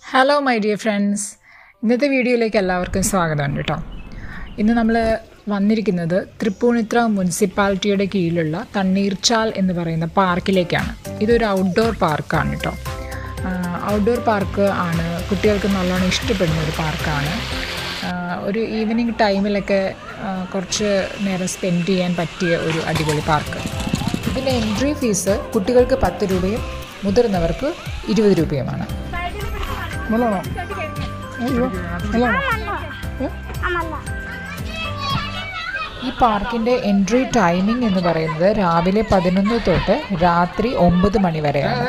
Hello my dear friends ഇന്നത്തെ വീഡിയോയിലേക്ക് എല്ലാവർക്കും സ്വാഗതമുണ്ട് കേട്ടോ ഇന്ന് നമ്മൾ വന്നിരിക്കുന്നത് തൃപ്പൂണിത്ര മുനിസിപ്പാലിറ്റിയുടെ കീഴിലുള്ള തണ്ണീർച്ചാൽ എന്ന് പറയുന്ന പാർക്കിലേക്കാണ് ഇതൊരു ഔട്ട്ഡോർ പാർക്കാണ് കേട്ടോ ഔട്ട്ഡോർ പാർക്ക് ആണ് കുട്ടികൾക്ക് നല്ലോണം ഇഷ്ടപ്പെടുന്ന ഒരു പാർക്കാണ് ഒരു ഈവനിങ് ടൈമിലൊക്കെ ആ, കുറച്ച് നേരം സ്പെൻഡ് ചെയ്യാൻ പറ്റിയ ഒരു അടിപൊളി പാർക്ക് ഇതിൻ്റെ എൻട്രി ഫീസ് കുട്ടികൾക്ക് പത്ത് രൂപയും മുതിർന്നവർക്ക് ഇരുപത് രൂപയുമാണ് നല്ലോണോ അയ്യോ നല്ലോണോ ഏ? ഈ പാർക്കിന്റെ എൻട്രി ടൈമിംഗ് എന്ന് പറയുന്നത് രാവിലെ പതിനൊന്ന് തൊട്ട് രാത്രി ഒമ്പത് മണി വരെയാണ്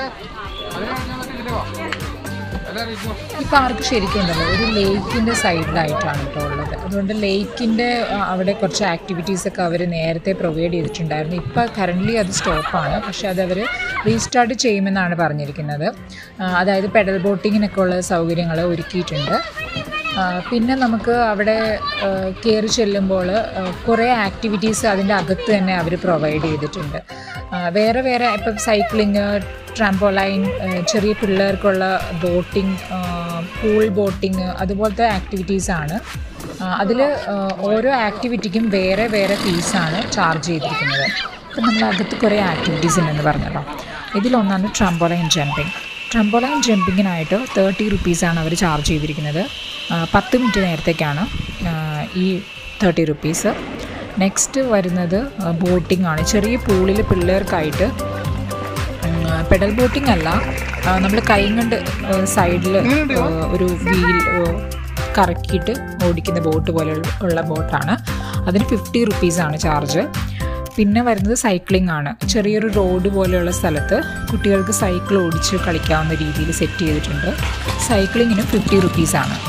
ഈ പാർക്ക് ശരിക്കും ഉണ്ടല്ലോ ഒരു ലേക്കിൻ്റെ സൈഡിലായിട്ടാണ് കേട്ടോ ഉള്ളത് അതുകൊണ്ട് ലേക്കിൻ്റെ അവിടെ കുറച്ച് ആക്ടിവിറ്റീസ് ഒക്കെ അവർ നേരത്തെ പ്രൊവൈഡ് ചെയ്തിട്ടുണ്ടായിരുന്നു ഇപ്പോൾ കറൻ്റ്ലി അത് സ്റ്റോപ്പാണ് പക്ഷേ അത് അവർ റീസ്റ്റാർട്ട് ചെയ്യുമെന്നാണ് പറഞ്ഞിരിക്കുന്നത് ആ, അതായത് പെഡൽ ബോട്ടിങ്ങിനൊക്കെ ഉള്ള സൗകര്യങ്ങൾ ഒരുക്കിയിട്ടുണ്ട് ആ, പിന്നെ നമുക്ക് അവിടെ കയറി ചെല്ലുമ്പോൾ കുറേ ആക്ടിവിറ്റീസ് അതിൻ്റെ അകത്ത് തന്നെ അവർ പ്രൊവൈഡ് ചെയ്തിട്ടുണ്ട് ആ, വേറെ വേറെ ഇപ്പം സൈക്ലിങ് ട്രാമ്പോലൈൻ ചെറിയ പിള്ളേർക്കുള്ള ബോട്ടിങ് പൂൾ ബോട്ടിങ് അതുപോലത്തെ ആക്ടിവിറ്റീസാണ് അതിൽ ഓരോ ആക്ടിവിറ്റിക്കും വേറെ വേറെ ഫീസാണ് ചാർജ് ചെയ്തിരിക്കുന്നത് ഇപ്പം നമ്മൾ അകത്ത് കുറേ ആക്ടിവിറ്റീസ് ഉണ്ടെന്ന് പറഞ്ഞല്ലോ ഇതിലൊന്നാണ് ട്രാമ്പോലൈൻ ജമ്പിങ് ട്രംബോലൈൻ ജമ്പിങ്ങിനായിട്ട് തേർട്ടി റുപ്പീസാണ് അവർ ചാർജ് ചെയ്തിരിക്കുന്നത് ആ, പത്ത് മിനിറ്റ് നേരത്തേക്കാണ് ആ, ഈ തേർട്ടി റുപ്പീസ് നെക്സ്റ്റ് വരുന്നത് ബോട്ടിംഗ് ആണ് ചെറിയ പൂളിൽ പിള്ളേർക്കായിട്ട് പെഡൽ ബോട്ടിംഗ് അല്ല നമ്മൾ കൈ കൊണ്ട് സൈഡിൽ ഒരു വീൽ കറക്കിയിട്ട് ഓടിക്കുന്ന ബോട്ട് പോലെ ഉള്ള ബോട്ടാണ് അതിന് ഫിഫ്റ്റി റുപ്പീസാണ് ചാർജ് പിന്നെ വരുന്നത് സൈക്ലിംഗ് ആണ് ചെറിയൊരു റോഡ് പോലെയുള്ള സ്ഥലത്ത് കുട്ടികൾക്ക് സൈക്കിൾ ഓടിച്ച് കളിക്കാവുന്ന രീതിയിൽ സെറ്റ് ചെയ്തിട്ടുണ്ട് സൈക്ലിങ്ങിന് ഫിഫ്റ്റി റുപ്പീസാണ്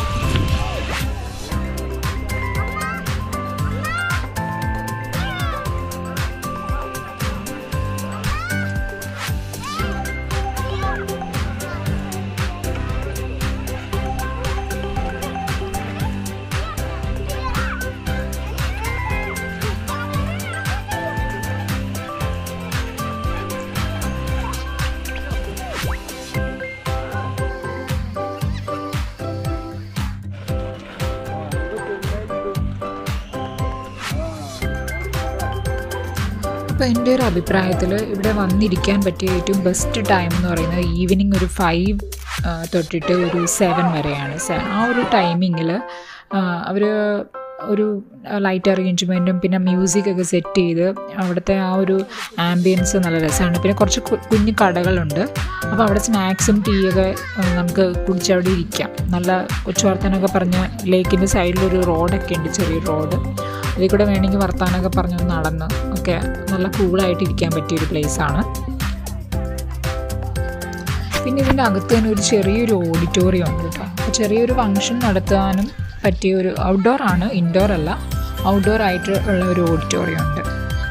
അപ്പോൾ എൻ്റെ ഒരു അഭിപ്രായത്തിൽ ഇവിടെ വന്നിരിക്കാൻ പറ്റിയ ഏറ്റവും ബെസ്റ്റ് ടൈം എന്ന് പറയുന്നത് ഈവനിങ് ഒരു ഫൈവ് തൊട്ടിട്ട് ഒരു സെവൻ വരെയാണ് സെ- ആ ഒരു ടൈമിങ്ങിൽ അവർ ഒരു ലൈറ്റ് അറേഞ്ച്മെൻറ്റും പിന്നെ മ്യൂസിക് ഒക്കെ സെറ്റ് ചെയ്ത് അവിടുത്തെ ആ ഒരു ആംബിയൻസ് നല്ല രസമാണ് പിന്നെ കുറച്ച് കു- കുഞ്ഞു കടകളുണ്ട് അപ്പോൾ അവിടെ സ്നാക്സും ടീയൊക്കെ നമുക്ക് കുടിച്ച് അവിടെ ഇരിക്കാം നല്ല കൊച്ചുവർത്താനൊക്കെ പറഞ്ഞ് ലേക്കിൻ്റെ സൈഡിലൊരു റോഡൊക്കെ ഉണ്ട് ചെറിയ റോഡ് അതിൽ കൂടെ വേണമെങ്കിൽ വർത്താനൊക്കെ പറഞ്ഞ് നടന്ന് ഒക്കെ നല്ല കൂളായിട്ട് ഇരിക്കാൻ പറ്റിയൊരു പ്ലേസാണ് പിന്നെ ഇതിൻ്റെ അകത്ത് തന്നെ ഒരു ചെറിയൊരു ഓഡിറ്റോറിയം ഉണ്ട് കേട്ടോ അപ്പോൾ ചെറിയൊരു ഫങ്ഷൻ നടത്താനും പറ്റിയ ഒരു ഔട്ട്ഡോർ ആണ് ഇൻഡോർ അല്ല ഔട്ട്ഡോർ ആയിട്ട് ഉള്ള ഒരു ഓഡിറ്റോറിയം ഉണ്ട്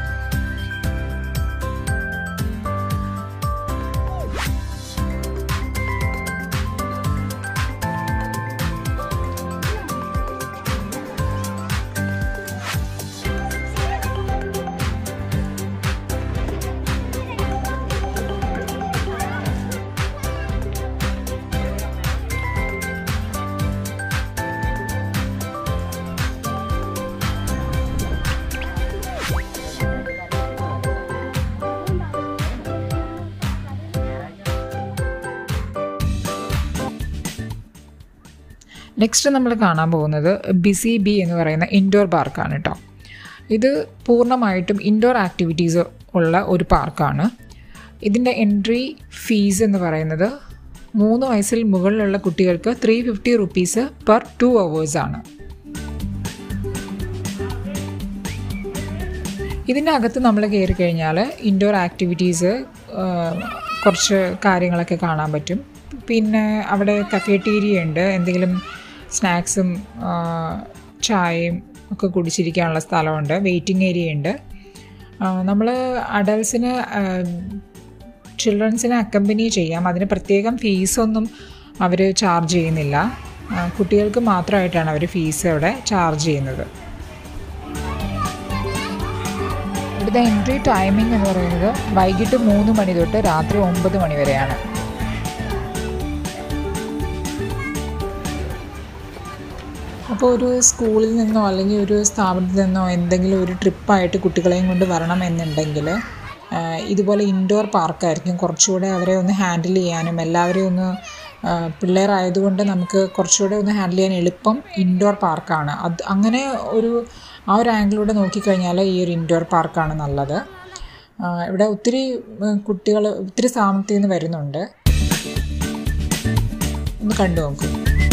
നെക്സ്റ്റ് നമ്മൾ കാണാൻ പോകുന്നത് ബിസി ബി എന്ന് പറയുന്ന ഇൻഡോർ പാർക്കാണ് കേട്ടോ ഇത് പൂർണ്ണമായിട്ടും ഇൻഡോർ ആക്ടിവിറ്റീസ് ഉള്ള ഒരു പാർക്കാണ് ഇതിൻ്റെ എൻട്രി ഫീസ് എന്ന് പറയുന്നത് മൂന്ന് വയസ്സിൽ മുകളിലുള്ള കുട്ടികൾക്ക് three fifty rupees per two ആണ് ഇതിൻ്റെ അകത്ത് നമ്മൾ കയറി കഴിഞ്ഞാൽ ഇൻഡോർ ആക്ടിവിറ്റീസ് കുറച്ച് കാര്യങ്ങളൊക്കെ കാണാൻ പറ്റും പിന്നെ അവിടെ കഫേറ്റീരിയ ഉണ്ട് എന്തെങ്കിലും സ്നാക്സും ആ, ചായയും ഒക്കെ കുടിച്ചിരിക്കാനുള്ള സ്ഥലമുണ്ട് വെയിറ്റിംഗ് ഏരിയ ഉണ്ട് നമ്മൾ അഡൽസിന് ചിൽഡ്രൻസിനെ അക്കമ്പനി ചെയ്യാം അതിന് പ്രത്യേകം ഫീസൊന്നും അവർ ചാർജ് ചെയ്യുന്നില്ല ആ, കുട്ടികൾക്ക് മാത്രമായിട്ടാണ് അവർ ഫീസ് അവിടെ ചാർജ് ചെയ്യുന്നത് ഇവിടുത്തെ എൻട്രി ടൈമിംഗ് എന്ന് പറയുന്നത് വൈകിട്ട് മൂന്ന് മണി തൊട്ട് രാത്രി ഒമ്പത് മണി വരെയാണ് അപ്പോൾ ഒരു സ്കൂളിൽ നിന്നോ അല്ലെങ്കിൽ ഒരു സ്ഥാപനത്തിൽ നിന്നോ എന്തെങ്കിലും ഒരു ട്രിപ്പായിട്ട് കുട്ടികളെയും കൊണ്ട് വരണം എന്നുണ്ടെങ്കിൽ ഇതുപോലെ ഇൻഡോർ പാർക്കായിരിക്കും കുറച്ചുകൂടെ അവരെ ഒന്ന് ഹാൻഡിൽ ചെയ്യാനും എല്ലാവരെയും ഒന്ന് ആ, പിള്ളേരായതുകൊണ്ട് നമുക്ക് കുറച്ചുകൂടെ ഒന്ന് ഹാൻഡിൽ ചെയ്യാൻ എളുപ്പം ഇൻഡോർ പാർക്കാണ് അത് അങ്ങനെ ഒരു ആ ഒരു ആംഗിലൂടെ നോക്കിക്കഴിഞ്ഞാൽ ഈ ഒരു ഇൻഡോർ പാർക്കാണ് നല്ലത് ആ, ഇവിടെ ഒത്തിരി കുട്ടികൾ ഒത്തിരി സ്ഥാപനത്തിൽ നിന്ന് വരുന്നുണ്ട് ഒന്ന് കണ്ടു നോക്കൂ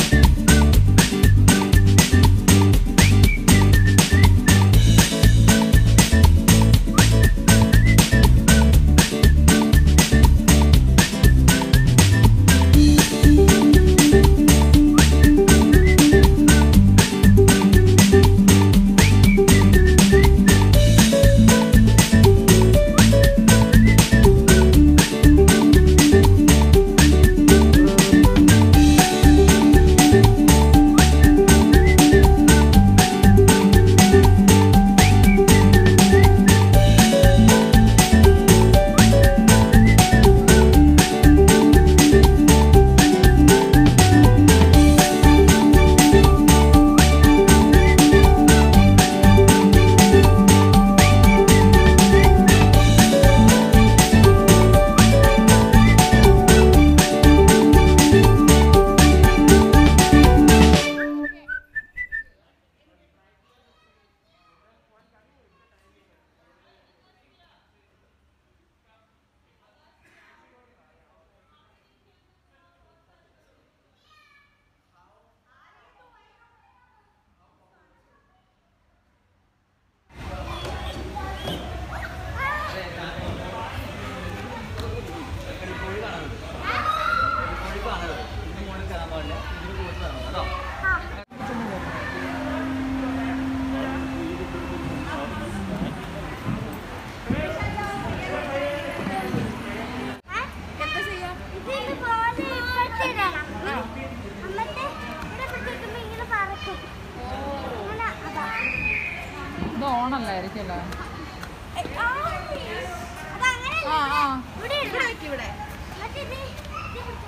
ഇതിന് പോലെ ഇപ്പത്തിടണം. എന്നിട്ട് ഇവിടെ പിടിക്കുമ്പോ ഇങ്ങനെ പറക്കും. ഇങ്ങനെ അതാ. ഇത് ഓണല്ലായിരിക്കും അല്ലേ എ, ആ, അതങ്ങനെയല്ല. ഇവിടെ ഇടണം. എന്നിട്ട് ഇത് ഇത് പിടിച്ചോ.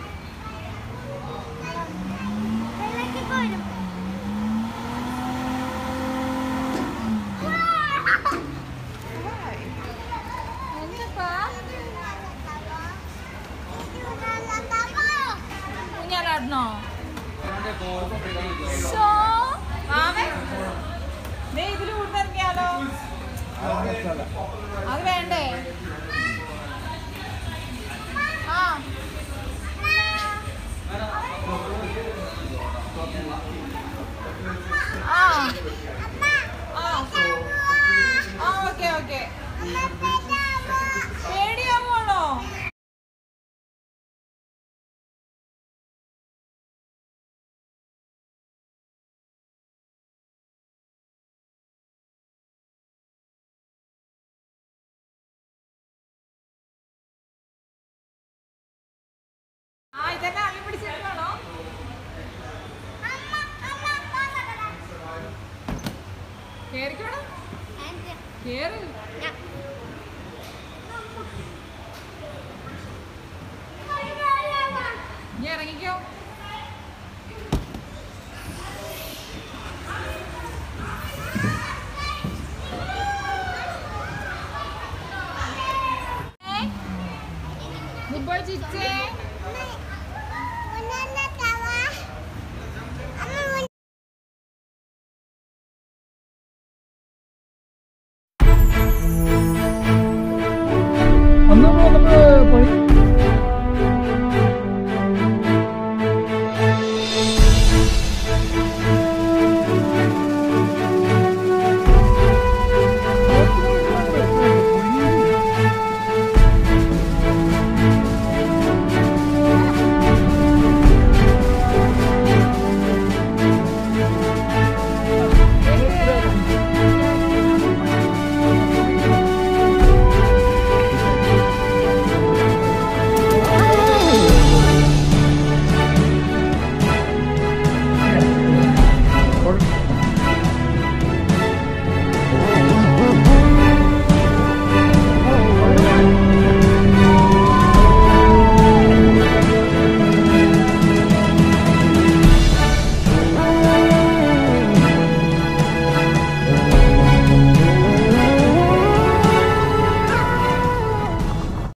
ഇതിലേക്ക് പോരും. ഊഞ്ഞാലാടണോ നീ ഇതിൽ കൂടുന്നിറങ്ങിയാലോ അത് വേണ്ടേ ആ ആ ആ ആ ഓക്കെ ഓക്കെ പേടിയാവോളോ ആ ഇതന്നെ അള്ളി പിടിച്ചിട്ടാണോ കേറിക്കോടാ കേറ് നീ ഇറങ്ങിക്കോ നിബോയ് ചിച്ചേ അന്ന് നമ്മൾ പണി